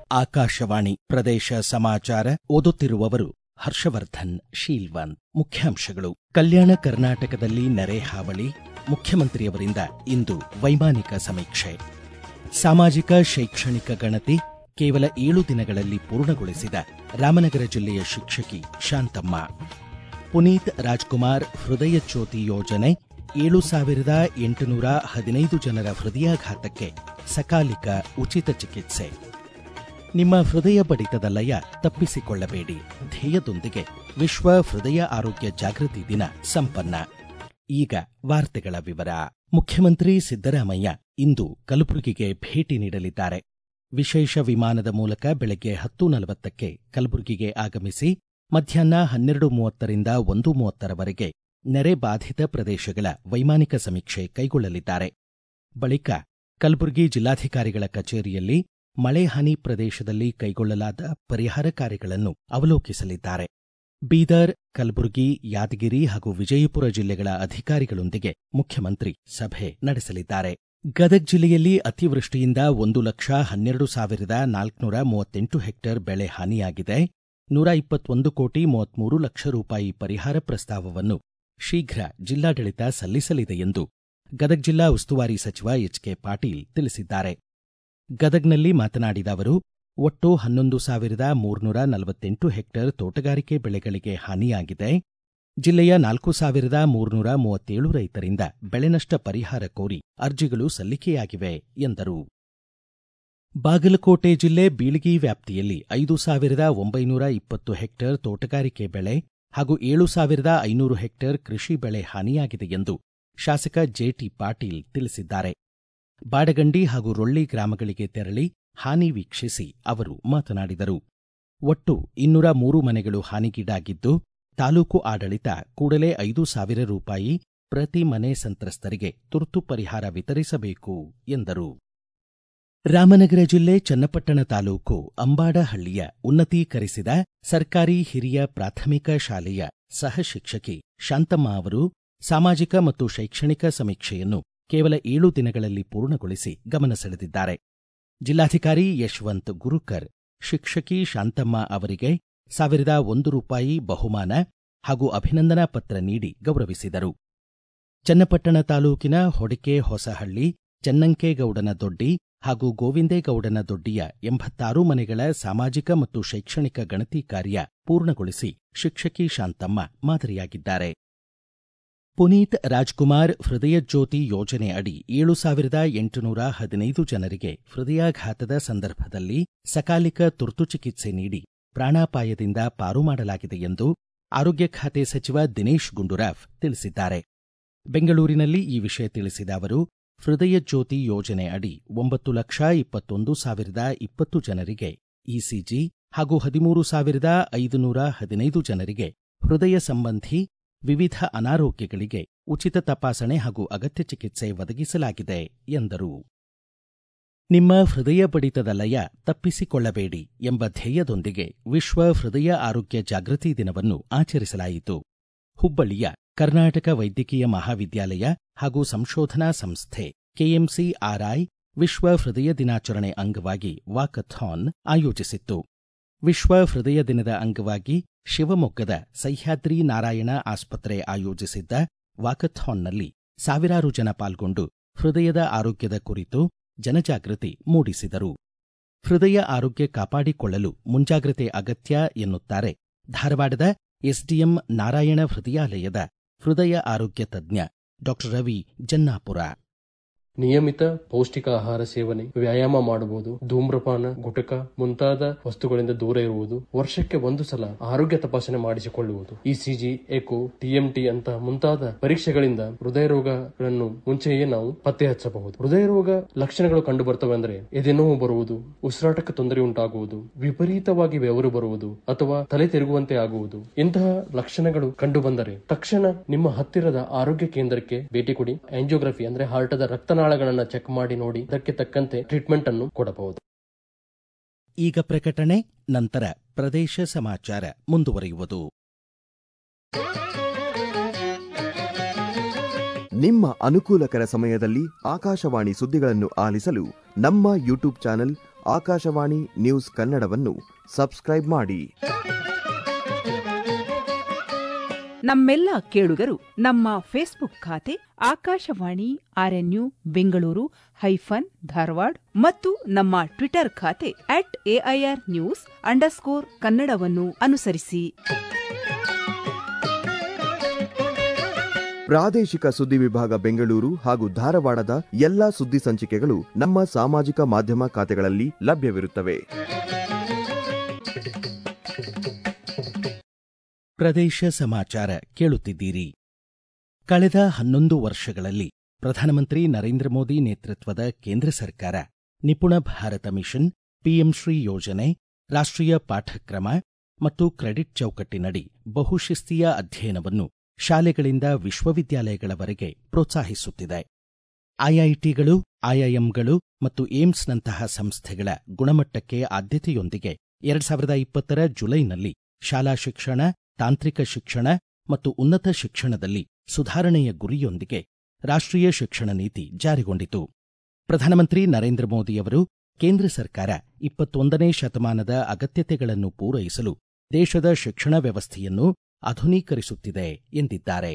ಆಕಾಶವಾಣಿ ಪ್ರದೇಶ ಸಮಾಚಾರ ಓದುತ್ತಿರುವವರು ಹರ್ಷವರ್ಧನ್ ಶೀಲ್ವಂತ್ ಮುಖ್ಯಾಂಶಗಳು ಕಲ್ಯಾಣ ಕರ್ನಾಟಕದಲ್ಲಿ ನೆರೆ ಹಾವಳಿ ಮುಖ್ಯಮಂತ್ರಿಯವರಿಂದ ಇಂದು ವೈಮಾನಿಕ ಸಮೀಕ್ಷೆ ಸಾಮಾಜಿಕ ಶೈಕ್ಷಣಿಕ ಗಣತಿ ಕೇವಲ ಏಳು ದಿನಗಳಲ್ಲಿ ಪೂರ್ಣಗೊಳಿಸಿದ ರಾಮನಗರ ಜಿಲ್ಲೆಯ ಶಿಕ್ಷಕಿ ಶಾಂತಮ್ಮ ಪುನೀತ್ ರಾಜ್ಕುಮಾರ್ ಹೃದಯ ಜ್ಯೋತಿ ಯೋಜನೆ ಏಳು ಸಾವಿರದ ಎಂಟುನೂರ ಹದಿನೈದು ಜನರ ಹೃದಯಾಘಾತಕ್ಕೆ ಸಕಾಲಿಕ ಉಚಿತ ಚಿಕಿತ್ಸೆ ನಿಮ್ಮ ಹೃದಯ ಬಡಿತದ ಲಯ ತಪ್ಪಿಸಿಕೊಳ್ಳಬೇಡಿ ಧ್ಯೇಯದೊಂದಿಗೆ ವಿಶ್ವ ಹೃದಯ ಆರೋಗ್ಯ ಜಾಗೃತಿ ದಿನ ಸಂಪನ್ನ ಈಗ ವಾರ್ತೆಗಳ ವಿವರ ಮುಖ್ಯಮಂತ್ರಿ ಸಿದ್ದರಾಮಯ್ಯ ಇಂದು ಕಲಬುರಗಿಗೆ ಭೇಟಿ ನೀಡಲಿದ್ದಾರೆ ವಿಶೇಷ ವಿಮಾನದ ಮೂಲಕ ಬೆಳಗ್ಗೆ ಹತ್ತು ನಲವತ್ತಕ್ಕೆ ಕಲಬುರಗಿಗೆ ಆಗಮಿಸಿ ಮಧ್ಯಾಹ್ನ ಹನ್ನೆರಡು ಮೂವತ್ತರಿಂದ ಒಂದು ಮೂವತ್ತರವರೆಗೆ ನೆರೆ ಬಾಧಿತ ಪ್ರದೇಶಗಳ ವೈಮಾನಿಕ ಸಮೀಕ್ಷೆ ಕೈಗೊಳ್ಳಲಿದ್ದಾರೆ ಬಳಿಕ ಕಲಬುರಗಿ ಜಿಲ್ಲಾಧಿಕಾರಿಗಳ ಕಚೇರಿಯಲ್ಲಿ ಮಳೆ ಹಾನಿ ಪ್ರದೇಶದಲ್ಲಿ ಕೈಗೊಳ್ಳಲಾದ ಪರಿಹಾರ ಕಾರ್ಯಗಳನ್ನು ಅವಲೋಕಿಸಲಿದ್ದಾರೆ ಬೀದರ್ ಕಲಬುರಗಿ ಯಾದಗಿರಿ ಹಾಗೂ ವಿಜಯಪುರ ಜಿಲ್ಲೆಗಳ ಅಧಿಕಾರಿಗಳೊಂದಿಗೆ ಮುಖ್ಯಮಂತ್ರಿ ಸಭೆ ನಡೆಸಲಿದ್ದಾರೆ ಗದಗ ಜಿಲ್ಲೆಯಲ್ಲಿ ಅತಿವೃಷ್ಟಿಯಿಂದ ಒಂದು ಲಕ್ಷ ಹನ್ನೆರಡು ಸಾವಿರದ ನಾಲ್ಕುನೂರ ಮೂವತ್ತೆಂಟು ಹೆಕ್ಟೇರ್ ಬೆಳೆ ಹಾನಿಯಾಗಿದೆ ನೂರ ಇಪ್ಪತ್ತೊಂದು ಕೋಟಿ ಮೂವತ್ಮೂರು ಲಕ್ಷ ರೂಪಾಯಿ ಪರಿಹಾರ ಪ್ರಸ್ತಾವವನ್ನು ಶೀಘ್ರ ಜಿಲ್ಲಾಡಳಿತ ಸಲ್ಲಿಸಲಿದೆ ಎಂದು ಗದಗ ಜಿಲ್ಲಾ ಉಸ್ತುವಾರಿ ಸಚಿವ ಎಚ್ಕೆ ಪಾಟೀಲ್ ತಿಳಿಸಿದ್ದಾರೆ ಗದಗ್ನಲ್ಲಿ ಮಾತನಾಡಿದ ಅವರು ಒಟ್ಟು ಹನ್ನೊಂದು ಸಾವಿರದ ಮೂರ್ನೂರ ನಲವತ್ತೆಂಟು ಹೆಕ್ಟೇರ್ ತೋಟಗಾರಿಕೆ ಬೆಳೆಗಳಿಗೆ ಹಾನಿಯಾಗಿದೆ ಜಿಲ್ಲೆಯ ನಾಲ್ಕು ಸಾವಿರದ ಮೂರ್ನೂರ ಮೂವತ್ತೇಳು ರೈತರಿಂದ ಬೆಳೆನಷ್ಟ ಪರಿಹಾರ ಕೋರಿ ಅರ್ಜಿಗಳು ಸಲ್ಲಿಕೆಯಾಗಿವೆ ಎಂದರು ಬಾಗಲಕೋಟೆ ಜಿಲ್ಲೆ ಬೀಳಗಿ ವ್ಯಾಪ್ತಿಯಲ್ಲಿ ಐದು ಸಾವಿರದ ಒಂಬೈನೂರ ಇಪ್ಪತ್ತು ಹೆಕ್ಟೇರ್ ತೋಟಗಾರಿಕೆ ಬೆಳೆ ಹಾಗೂ ಏಳು ಸಾವಿರದ ಐನೂರು ಹೆಕ್ಟೇರ್ ಕೃಷಿ ಬೆಳೆ ಹಾನಿಯಾಗಿದೆ ಎಂದು ಶಾಸಕ ಜೆಟಿ ಪಾಟೀಲ್ ತಿಳಿಸಿದ್ದಾರೆ ಬಾಡಗಂಡಿ ಹಾಗೂ ರೊಳ್ಳಿ ಗ್ರಾಮಗಳಿಗೆ ತೆರಳಿ ಹಾನಿ ವೀಕ್ಷಿಸಿ ಅವರು ಮಾತನಾಡಿದರು ಒಟ್ಟು ಇನ್ನೂರ ಮೂರು ಮನೆಗಳು ಹಾನಿಗೀಡಾಗಿದ್ದು ತಾಲೂಕು ಆಡಳಿತ ಕೂಡಲೇ ಐದು ಸಾವಿರ ರೂಪಾಯಿ ಪ್ರತಿ ಮನೆ ಸಂತ್ರಸ್ತರಿಗೆ ತುರ್ತು ಪರಿಹಾರ ವಿತರಿಸಬೇಕು ಎಂದರು ರಾಮನಗರ ಜಿಲ್ಲೆ ಚನ್ನಪಟ್ಟಣ ತಾಲೂಕು ಅಂಬಾಡಹಳ್ಳಿಯ ಉನ್ನತೀಕರಿಸಿದ ಸರ್ಕಾರಿ ಹಿರಿಯ ಪ್ರಾಥಮಿಕ ಶಾಲೆಯ ಸಹ ಶಿಕ್ಷಕಿ ಶಾಂತಮ್ಮ ಅವರು ಸಾಮಾಜಿಕ ಮತ್ತು ಶೈಕ್ಷಣಿಕ ಸಮೀಕ್ಷೆಯನ್ನು ಕೇವಲ ಏಳು ದಿನಗಳಲ್ಲಿ ಪೂರ್ಣಗೊಳಿಸಿ ಗಮನ ಸೆಳೆದಿದ್ದಾರೆ ಜಿಲ್ಲಾಧಿಕಾರಿ ಯಶವಂತ್ ಗುರುಕರ್ ಶಿಕ್ಷಕಿ ಶಾಂತಮ್ಮ ಅವರಿಗೆ ಸಾವಿರದ ಒಂದು ರೂಪಾಯಿ ಬಹುಮಾನ ಹಾಗೂ ಅಭಿನಂದನಾ ಪತ್ರ ನೀಡಿ ಗೌರವಿಸಿದರು ಚನ್ನಪಟ್ಟಣ ತಾಲೂಕಿನ ಹೊಡಿಕೆ ಹೊಸಹಳ್ಳಿ ಚೆನ್ನಂಕೇಗೌಡನ ದೊಡ್ಡಿ ಹಾಗೂ ಗೋವಿಂದೇಗೌಡನ ದೊಡ್ಡಿಯ ಎಂಬತ್ತಾರು ಮನೆಗಳ ಸಾಮಾಜಿಕ ಮತ್ತು ಶೈಕ್ಷಣಿಕ ಗಣತಿ ಕಾರ್ಯ ಪೂರ್ಣಗೊಳಿಸಿ ಶಿಕ್ಷಕಿ ಶಾಂತಮ್ಮ ಮಾದರಿಯಾಗಿದ್ದಾರೆ ಪುನೀತ್ ರಾಜ್ಕುಮಾರ್ ಹೃದಯ ಜ್ಯೋತಿ ಯೋಜನೆ ಅಡಿ ಏಳು ಸಾವಿರದ ಎಂಟುನೂರ ಹದಿನೈದು ಜನರಿಗೆ ಹೃದಯಾಘಾತದ ಸಂದರ್ಭದಲ್ಲಿ ಸಕಾಲಿಕ ತುರ್ತು ಚಿಕಿತ್ಸೆ ನೀಡಿ ಪ್ರಾಣಾಪಾಯದಿಂದ ಪಾರು ಮಾಡಲಾಗಿದೆ ಎಂದು ಆರೋಗ್ಯ ಖಾತೆ ಸಚಿವ ದಿನೇಶ್ ಗುಂಡೂರಾವ್ ತಿಳಿಸಿದ್ದಾರೆ ಬೆಂಗಳೂರಿನಲ್ಲಿ ಈ ವಿಷಯ ತಿಳಿಸಿದ ಅವರು ಹೃದಯ ಜ್ಯೋತಿ ಯೋಜನೆ ಅಡಿ ಒಂಬತ್ತು ಲಕ್ಷ ಇಪ್ಪತ್ತೊಂದು ಸಾವಿರದ ಇಪ್ಪತ್ತು ಜನರಿಗೆ ಇಸಿಜಿ ಹಾಗೂ ಹದಿಮೂರು ಸಾವಿರದ ಐದುನೂರ ಹದಿನೈದು ಜನರಿಗೆ ಹೃದಯ ಸಂಬಂಧಿ ವಿವಿಧ ಅನಾರೋಗ್ಯಗಳಿಗೆ ಉಚಿತ ತಪಾಸಣೆ ಹಾಗೂ ಅಗತ್ಯ ಚಿಕಿತ್ಸೆ ಒದಗಿಸಲಾಗಿದೆ ಎಂದರು ನಿಮ್ಮ ಹೃದಯ ಬಡಿತದ ಲಯ ತಪ್ಪಿಸಿಕೊಳ್ಳಬೇಡಿ ಎಂಬ ಧ್ಯೇಯದೊಂದಿಗೆ ವಿಶ್ವ ಹೃದಯ ಆರೋಗ್ಯ ಜಾಗೃತಿ ದಿನವನ್ನು ಆಚರಿಸಲಾಯಿತು ಹುಬ್ಬಳ್ಳಿಯ ಕರ್ನಾಟಕ ವೈದ್ಯಕೀಯ ಮಹಾವಿದ್ಯಾಲಯ ಹಾಗೂ ಸಂಶೋಧನಾ ಸಂಸ್ಥೆ ಕೆಎಂಸಿಆರ್ಐ ವಿಶ್ವ ಹೃದಯ ದಿನಾಚರಣೆ ಅಂಗವಾಗಿ ವಾಕಥಾನ್ ಆಯೋಜಿಸಿತ್ತು ವಿಶ್ವ ಹೃದಯ ದಿನದ ಅಂಗವಾಗಿ ಶಿವಮೊಗ್ಗದ ಸಹ್ಯಾದ್ರಿ ನಾರಾಯಣ ಆಸ್ಪತ್ರೆ ಆಯೋಜಿಸಿದ್ದ ವಾಕಥಾನ್ನಲ್ಲಿ ಸಾವಿರಾರು ಜನ ಪಾಲ್ಗೊಂಡು ಹೃದಯದ ಆರೋಗ್ಯದ ಕುರಿತು ಜನಜಾಗೃತಿ ಮೂಡಿಸಿದರು ಹೃದಯ ಆರೋಗ್ಯ ಕಾಪಾಡಿಕೊಳ್ಳಲು ಮುಂಜಾಗ್ರತೆ ಅಗತ್ಯ ಎನ್ನುತ್ತಾರೆ ಧಾರವಾಡದ ಎಸ್ಡಿಎಂ ನಾರಾಯಣ ಹೃದಯಾಲಯದ ಹೃದಯ ಆರೋಗ್ಯ ತಜ್ಞ ಡಾಕ್ಟರ್ ರವಿ ಜನ್ನಾಪುರ ನಿಯಮಿತ ಪೌಷ್ಟಿಕ ಆಹಾರ ಸೇವನೆ ವ್ಯಾಯಾಮ ಮಾಡಬಹುದು ಧೂಮ್ರಪಾನ ಗುಟಕ ಮುಂತಾದ ವಸ್ತುಗಳಿಂದ ದೂರ ಇರುವುದು ವರ್ಷಕ್ಕೆ ಒಂದು ಸಲ ಆರೋಗ್ಯ ತಪಾಸಣೆ ಮಾಡಿಸಿಕೊಳ್ಳುವುದು ಇಸಿಜಿ ಎಕೋ ಟಿಎಂಟಿ ಅಂತ ಮುಂತಾದ ಪರೀಕ್ಷೆಗಳಿಂದ ಹೃದಯ ರೋಗಗಳನ್ನು ಮುಂಚೆಯೇ ನಾವು ಪತ್ತೆ ಹಚ್ಚಬಹುದು ಹೃದಯ ರೋಗ ಲಕ್ಷಣಗಳು ಕಂಡು ಬರ್ತವೆ ಅಂದ್ರೆ ಎದೆನೋವು ಬರುವುದು ಉಸಿರಾಟಕ್ಕೆ ತೊಂದರೆ ಉಂಟಾಗುವುದು ವಿಪರೀತವಾಗಿ ಬೆವರು ಬರುವುದು ಅಥವಾ ತಲೆ ತಿರುಗುವಂತೆ ಆಗುವುದು ಇಂತಹ ಲಕ್ಷಣಗಳು ಕಂಡು ಬಂದರೆ ತಕ್ಷಣ ನಿಮ್ಮ ಹತ್ತಿರದ ಆರೋಗ್ಯ ಕೇಂದ್ರಕ್ಕೆ ಭೇಟಿ ಕೊಡಿ ಆಂಜಿಯೋಗ್ರಫಿ ಅಂದ್ರೆ ಹಾರ್ಟದ ರಕ್ತನಾಳ ನಾಳಗಳನ್ನು ಚೆಕ್ ಮಾಡಿ ನೋಡಿ ಅದಕ್ಕೆ ತಕ್ಕಂತೆ ಟ್ರೀಟ್ಮೆಂಟ್ ಅನ್ನು ಕೊಡಬಹುದು ಈಗ ಪ್ರಕಟಣೆ ನಂತರ ಪ್ರದೇಶ ಸಮಾಚಾರ ಮುಂದುವರಿಯುವುದು ನಿಮ್ಮ ಅನುಕೂಲಕರ ಸಮಯದಲ್ಲಿ ಆಕಾಶವಾಣಿ ಸುದ್ದಿಗಳನ್ನು ಆಲಿಸಲು ನಮ್ಮ ಯೂಟ್ಯೂಬ್ ಚಾನೆಲ್ ಆಕಾಶವಾಣಿ ನ್ಯೂಸ್ ಕನ್ನಡವನ್ನು ಸಬ್ಸ್ಕ್ರೈಬ್ ಮಾಡಿ ನಮ್ಮೆಲ್ಲ ಕೇಳುಗರು ನಮ್ಮ ಫೇಸ್ಬುಕ್ ಖಾತೆ ಆಕಾಶವಾಣಿ ಆರ್ಎನ್ಯು ಬೆಂಗಳೂರು ಹೈಫನ್ ಧಾರವಾಡ ಮತ್ತು ನಮ್ಮ ಟ್ವಿಟರ್ ಖಾತೆ ಅಟ್ ಎಐಆರ್ ನ್ಯೂಸ್ ಅಂಡರ್ಸ್ಕೋರ್ ಕನ್ನಡವನ್ನು ಅನುಸರಿಸಿ ಪ್ರಾದೇಶಿಕ ಸುದ್ದಿ ವಿಭಾಗ ಬೆಂಗಳೂರು ಹಾಗೂ ಧಾರವಾಡದ ಎಲ್ಲಾ ಸುದ್ದಿ ಸಂಚಿಕೆಗಳು ನಮ್ಮ ಸಾಮಾಜಿಕ ಮಾಧ್ಯಮ ಖಾತೆಗಳಲ್ಲಿ ಲಭ್ಯವಿರುತ್ತವೆ ಪ್ರದೇಶ ಸಮಾಚಾರ ಕೇಳುತ್ತಿದ್ದೀರಿ ಕಳೆದ ಹನ್ನೊಂದು ವರ್ಷಗಳಲ್ಲಿ ಪ್ರಧಾನಮಂತ್ರಿ ನರೇಂದ್ರ ಮೋದಿ ನೇತೃತ್ವದ ಕೇಂದ್ರ ಸರ್ಕಾರ ನಿಪುಣ ಭಾರತ ಮಿಷನ್ ಪಿಎಂ ಶ್ರೀ ಯೋಜನೆ ರಾಷ್ಟ್ರೀಯ ಪಾಠಕ್ರಮ ಮತ್ತು ಕ್ರೆಡಿಟ್ ಚೌಕಟ್ಟಿನಡಿ ಬಹುಶಿಸ್ತೀಯ ಅಧ್ಯಯನವನ್ನು ಶಾಲೆಗಳಿಂದ ವಿಶ್ವವಿದ್ಯಾಲಯಗಳವರೆಗೆ ಪ್ರೋತ್ಸಾಹಿಸುತ್ತಿದೆ ಐಐಟಿಗಳು ಐಐಎಂಗಳು ಮತ್ತು ಏಮ್ಸ್ನಂತಹ ಸಂಸ್ಥೆಗಳ ಗುಣಮಟ್ಟಕ್ಕೆ ಆದ್ಯತೆಯೊಂದಿಗೆ ಎರಡ್ ಸಾವಿರದ ಇಪ್ಪತ್ತರ ಜುಲೈನಲ್ಲಿ ಶಾಲಾ ಶಿಕ್ಷಣ ತಾಂತ್ರಿಕ ಶಿಕ್ಷಣ ಮತ್ತು ಉನ್ನತ ಶಿಕ್ಷಣದಲ್ಲಿ ಸುಧಾರಣೆಯ ಗುರಿಯೊಂದಿಗೆ ರಾಷ್ಟ್ರೀಯ ಶಿಕ್ಷಣ ನೀತಿ ಜಾರಿಗೊಂಡಿತು ಪ್ರಧಾನಮಂತ್ರಿ ನರೇಂದ್ರ ಮೋದಿಯವರು ಕೇಂದ್ರ ಸರ್ಕಾರ ಇಪ್ಪತ್ತೊಂದನೇ ಶತಮಾನದ ಅಗತ್ಯತೆಗಳನ್ನು ಪೂರೈಸಲು ದೇಶದ ಶಿಕ್ಷಣ ವ್ಯವಸ್ಥೆಯನ್ನು ಆಧುನೀಕರಿಸುತ್ತಿದೆ ಎಂದಿದ್ದಾರೆ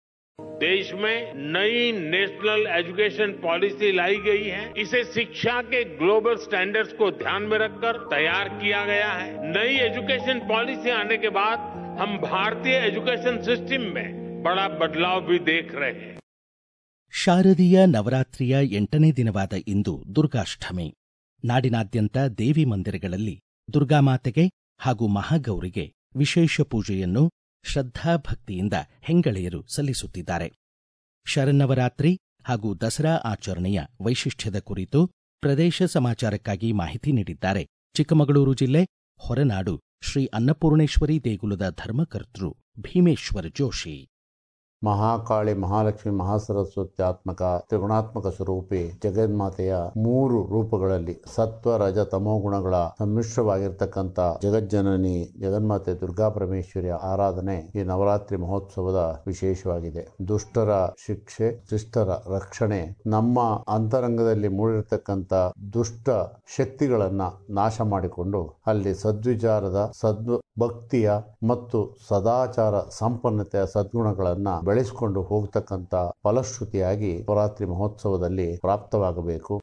देश में नई नेशनल एजुकेशन पॉलिसी लाई गई है इसे शिक्षा के ग्लोबल स्टैंडर्ड्स को ध्यान में रखकर तैयार किया गया है नई एजुकेशन पॉलिसी आने के बाद हम भारतीय एजुकेशन सिस्टम में बड़ा बदलाव भी देख रहे हैं ಶಾರದೀಯ ನವರಾತ್ರಿಯ ಎಂಟನೇ ದಿನವಾದ ಇಂದು ದುರ್ಗಾಷ್ಟಮಿ ನಾಡಿನಾದ್ಯಂತ ದೇವಿ ಮಂದಿರಗಳಲ್ಲಿ ದುರ್ಗಾಮಾತೆಗೆ ಹಾಗೂ ಮಹಾಗೌರಿಗೆ ವಿಶೇಷ ಪೂಜೆಯನ್ನು ಶ್ರದ್ಧಾಭಕ್ತಿಯಿಂದ ಹೆಂಗಳೆಯರು ಸಲ್ಲಿಸುತ್ತಿದ್ದಾರೆ ಶರನ್ನವರಾತ್ರಿ ಹಾಗೂ ದಸರಾ ಆಚರಣೆಯ ವೈಶಿಷ್ಟ್ಯದ ಕುರಿತು ಪ್ರದೇಶ ಸಮಾಚಾರಕ್ಕಾಗಿ ಮಾಹಿತಿ ನೀಡಿದ್ದಾರೆ ಚಿಕ್ಕಮಗಳೂರು ಜಿಲ್ಲೆ ಹೊರನಾಡು ಶ್ರೀ ಅನ್ನಪೂರ್ಣೇಶ್ವರಿ ದೇಗುಲದ ಧರ್ಮಕರ್ತೃ ಭೀಮೇಶ್ವರ ಜೋಶಿ ಮಹಾಕಾಳಿ ಮಹಾಲಕ್ಷ್ಮಿ ಮಹಾಸರಸ್ವತ್ಯಾತ್ಮಕ ತ್ರಿಗುಣಾತ್ಮಕ ಸ್ವರೂಪಿ ಜಗನ್ಮಾತೆಯ ಮೂರು ರೂಪಗಳಲ್ಲಿ ಸತ್ವ ರಜ ತಮೋ ಗುಣಗಳ ಸಮ್ಮಿಶ್ರವಾಗಿರ್ತಕ್ಕಂಥ ಜಗಜ್ಜನನಿ ಜಗನ್ಮಾತೆ ದುರ್ಗಾ ಪರಮೇಶ್ವರಿಯ ಆರಾಧನೆ ಈ ನವರಾತ್ರಿ ಮಹೋತ್ಸವದ ವಿಶೇಷವಾಗಿದೆ ದುಷ್ಟರ ಶಿಕ್ಷೆ ಶಿಷ್ಟರ ರಕ್ಷಣೆ ನಮ್ಮ ಅಂತರಂಗದಲ್ಲಿ ಮೂಡಿರ್ತಕ್ಕಂಥ ದುಷ್ಟ ಶಕ್ತಿಗಳನ್ನ ನಾಶ ಮಾಡಿಕೊಂಡು ಅಲ್ಲಿ ಸದ್ವಿಚಾರದ ಸದ್ ಭಕ್ತಿಯ ಮತ್ತು ಸದಾಚಾರ ಸಂಪನ್ನತೆಯ ಸದ್ಗುಣಗಳನ್ನ ಬೆಳೆಸಿಕೊಂಡು ಹೋಗ್ತಕ್ಕಂಥ ಫಲಶ್ರುತಿಯಾಗಿ ನವರಾತ್ರಿ ಮಹೋತ್ಸವದಲ್ಲಿ ಪ್ರಾಪ್ತವಾಗಬೇಕು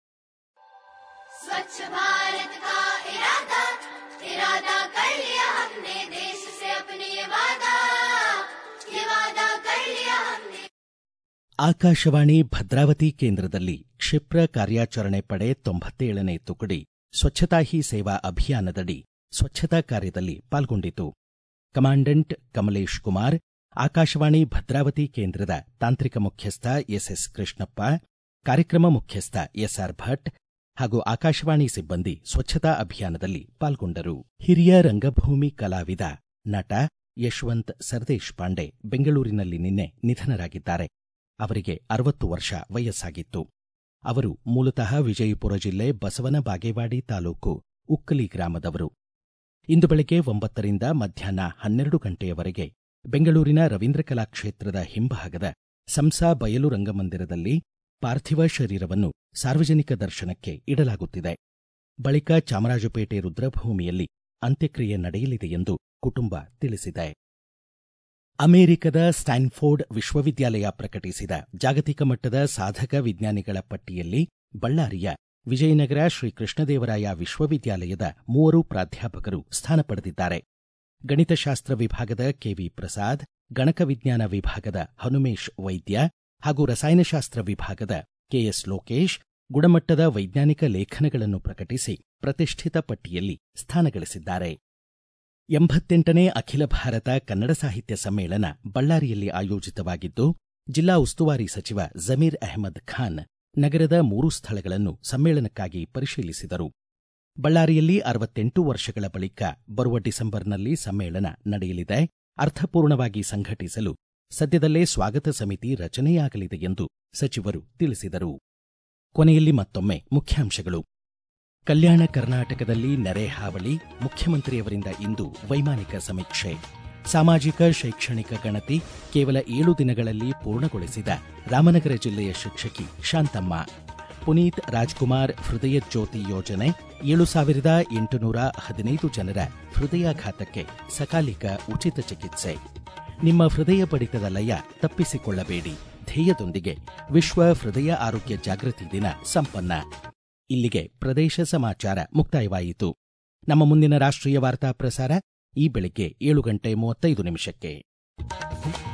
स्वच्छ भारत का इरादा इरादा कर लिया हमने देश से अपने ये वादा ये वादा कर लिया हमने ಆಕಾಶವಾಣಿ ಭದ್ರಾವತಿ ಕೇಂದ್ರದಲ್ಲಿ ಕ್ಷಿಪ್ರ ಕಾರ್ಯಾಚರಣೆ ಪಡೆ ತೊಂಬತ್ತೇಳನೇ ತುಕಡಿ ಸ್ವಚ್ಛತಾ ಹಿ ಸೇವಾ ಅಭಿಯಾನದಡಿ ಸ್ವಚ್ಛತಾ ಕಾರ್ಯದಲ್ಲಿ ಪಾಲ್ಗೊಂಡಿತು ಕಮಾಂಡೆಂಟ್ ಕಮಲೇಶ್ ಕುಮಾರ್ ಆಕಾಶವಾಣಿ ಭದ್ರಾವತಿ ಕೇಂದ್ರದ ತಾಂತ್ರಿಕ ಮುಖ್ಯಸ್ಥ ಎಸ್ಎಸ್ ಕೃಷ್ಣಪ್ಪ ಕಾರ್ಯಕ್ರಮ ಮುಖ್ಯಸ್ಥ ಎಸ್ಆರ್ ಭಟ್ ಹಾಗೂ ಆಕಾಶವಾಣಿ ಸಿಬ್ಬಂದಿ ಸ್ವಚ್ಛತಾ ಅಭಿಯಾನದಲ್ಲಿ ಪಾಲ್ಗೊಂಡರು ಹಿರಿಯ ರಂಗಭೂಮಿ ಕಲಾವಿದ ನಟ ಯಶವಂತ್ ಸರ್ದೇಶ್ ಪಾಂಡೆ ಬೆಂಗಳೂರಿನಲ್ಲಿ ನಿನ್ನೆ ನಿಧನರಾಗಿದ್ದಾರೆ ಅವರಿಗೆ ಅರವತ್ತು ವರ್ಷ ವಯಸ್ಸಾಗಿತ್ತು ಅವರು ಮೂಲತಃ ವಿಜಯಪುರ ಜಿಲ್ಲೆ ಬಸವನ ಬಾಗೇವಾಡಿ ತಾಲೂಕು ಉಕ್ಕಲಿ ಗ್ರಾಮದವರು ಇಂದು ಬೆಳಗ್ಗೆ ಒಂಬತ್ತರಿಂದ ಮಧ್ಯಾಹ್ನ ಹನ್ನೆರಡು ಗಂಟೆಯವರೆಗೆ ಬೆಂಗಳೂರಿನ ರವೀಂದ್ರ ಕಲಾಕ್ಷೇತ್ರದ ಹಿಂಭಾಗದ ಸಂಸಾ ಬಯಲು ರಂಗಮಂದಿರದಲ್ಲಿ ಪಾರ್ಥಿವ ಶರೀರವನ್ನು ಸಾರ್ವಜನಿಕ ದರ್ಶನಕ್ಕೆ ಇಡಲಾಗುತ್ತಿದೆ ಬಳಿಕ ಚಾಮರಾಜಪೇಟೆ ರುದ್ರಭೂಮಿಯಲ್ಲಿ ಅಂತ್ಯಕ್ರಿಯೆ ನಡೆಯಲಿದೆ ಎಂದು ಕುಟುಂಬ ತಿಳಿಸಿದೆ ಅಮೆರಿಕದ ಸ್ಟ್ಯಾನ್ಫೋರ್ಡ್ ವಿಶ್ವವಿದ್ಯಾಲಯ ಪ್ರಕಟಿಸಿದ ಜಾಗತಿಕ ಮಟ್ಟದ ಸಾಧಕ ವಿಜ್ಞಾನಿಗಳ ಪಟ್ಟಿಯಲ್ಲಿ ಬಳ್ಳಾರಿಯ ವಿಜಯನಗರ ಶ್ರೀ ಕೃಷ್ಣದೇವರಾಯ ವಿಶ್ವವಿದ್ಯಾಲಯದ ಮೂವರು ಪ್ರಾಧ್ಯಾಪಕರು ಸ್ಥಾನ ಪಡೆದಿದ್ದಾರೆ ಗಣಿತಶಾಸ್ತ್ರ ವಿಭಾಗದ ಕೆವಿ ಪ್ರಸಾದ್ ಗಣಕ ವಿಜ್ಞಾನ ವಿಭಾಗದ ಹನುಮೇಶ್ ವೈದ್ಯ ಹಾಗೂ ರಸಾಯನಶಾಸ್ತ್ರ ವಿಭಾಗದ ಕೆಎಸ್ ಲೋಕೇಶ್ ಗುಣಮಟ್ಟದ ವೈಜ್ಞಾನಿಕ ಲೇಖನಗಳನ್ನು ಪ್ರಕಟಿಸಿ ಪ್ರತಿಷ್ಠಿತ ಪಟ್ಟಿಯಲ್ಲಿ ಸ್ಥಾನಗಳಿಸಿದ್ದಾರೆ ಎಂಬತ್ತೆಂಟನೇ ಅಖಿಲ ಭಾರತ ಕನ್ನಡ ಸಾಹಿತ್ಯ ಸಮ್ಮೇಳನ ಬಳ್ಳಾರಿಯಲ್ಲಿ ಆಯೋಜಿತವಾಗಿದ್ದು ಜಿಲ್ಲಾ ಉಸ್ತುವಾರಿ ಸಚಿವ ಜಮೀರ್ ಅಹಮದ್ ಖಾನ್ ನಗರದ ಮೂರು ಸ್ಥಳಗಳನ್ನು ಸಮ್ಮೇಳನಕ್ಕಾಗಿ ಪರಿಶೀಲಿಸಿದರು ಬಳ್ಳಾರಿಯಲ್ಲಿ ಅರವತ್ತೆಂಟು ವರ್ಷಗಳ ಬಳಿಕ ಬರುವ ಡಿಸೆಂಬರ್ನಲ್ಲಿ ಸಮ್ಮೇಳನ ನಡೆಯಲಿದೆ ಅರ್ಥಪೂರ್ಣವಾಗಿ ಸಂಘಟಿಸಲು ಸದ್ಯದಲ್ಲೇ ಸ್ವಾಗತ ಸಮಿತಿ ರಚನೆಯಾಗಲಿದೆ ಎಂದು ಸಚಿವರು ತಿಳಿಸಿದರು ಕೊನೆಯಲ್ಲಿ ಮತ್ತೊಮ್ಮೆ ಮುಖ್ಯಾಂಶಗಳು ಕಲ್ಯಾಣ ಕರ್ನಾಟಕದಲ್ಲಿ ನೆರೆ ಹಾವಳಿ ಮುಖ್ಯಮಂತ್ರಿಯವರಿಂದ ಇಂದು ವೈಮಾನಿಕ ಸಮೀಕ್ಷೆ ಸಾಮಾಜಿಕ ಶೈಕ್ಷಣಿಕ ಗಣತಿ ಕೇವಲ ಏಳು ದಿನಗಳಲ್ಲಿ ಪೂರ್ಣಗೊಳಿಸಿದ ರಾಮನಗರ ಜಿಲ್ಲೆಯ ಶಿಕ್ಷಕಿ ಶಾಂತಮ್ಮ ಪುನೀತ್ ರಾಜ್ಕುಮಾರ್ ಹೃದಯ ಜ್ಯೋತಿ ಯೋಜನೆ ಏಳು ಸಾವಿರದ ಎಂಟುನೂರ ಹದಿನೈದು ಜನರ ಹೃದಯಾಘಾತಕ್ಕೆ ಸಕಾಲಿಕ ಉಚಿತ ಚಿಕಿತ್ಸೆ ನಿಮ್ಮ ಹೃದಯ ಬಡಿತದ ಲಯ ತಪ್ಪಿಸಿಕೊಳ್ಳಬೇಡಿ ಧ್ಯೇಯದೊಂದಿಗೆ ವಿಶ್ವ ಹೃದಯ ಆರೋಗ್ಯ ಜಾಗೃತಿ ದಿನ ಸಂಪನ್ನ ಇಲ್ಲಿಗೆ ಪ್ರದೇಶ ಸಮಾಚಾರ ಮುಕ್ತಾಯವಾಯಿತು ನಮ್ಮ ಮುಂದಿನ ರಾಷ್ಟ್ರೀಯ ವಾರ್ತಾ ಪ್ರಸಾರ ಈ ಬೆಳಿಗ್ಗೆ ಏಳು ಗಂಟೆ ಮೂವತ್ತೈದು ನಿಮಿಷಕ್ಕೆ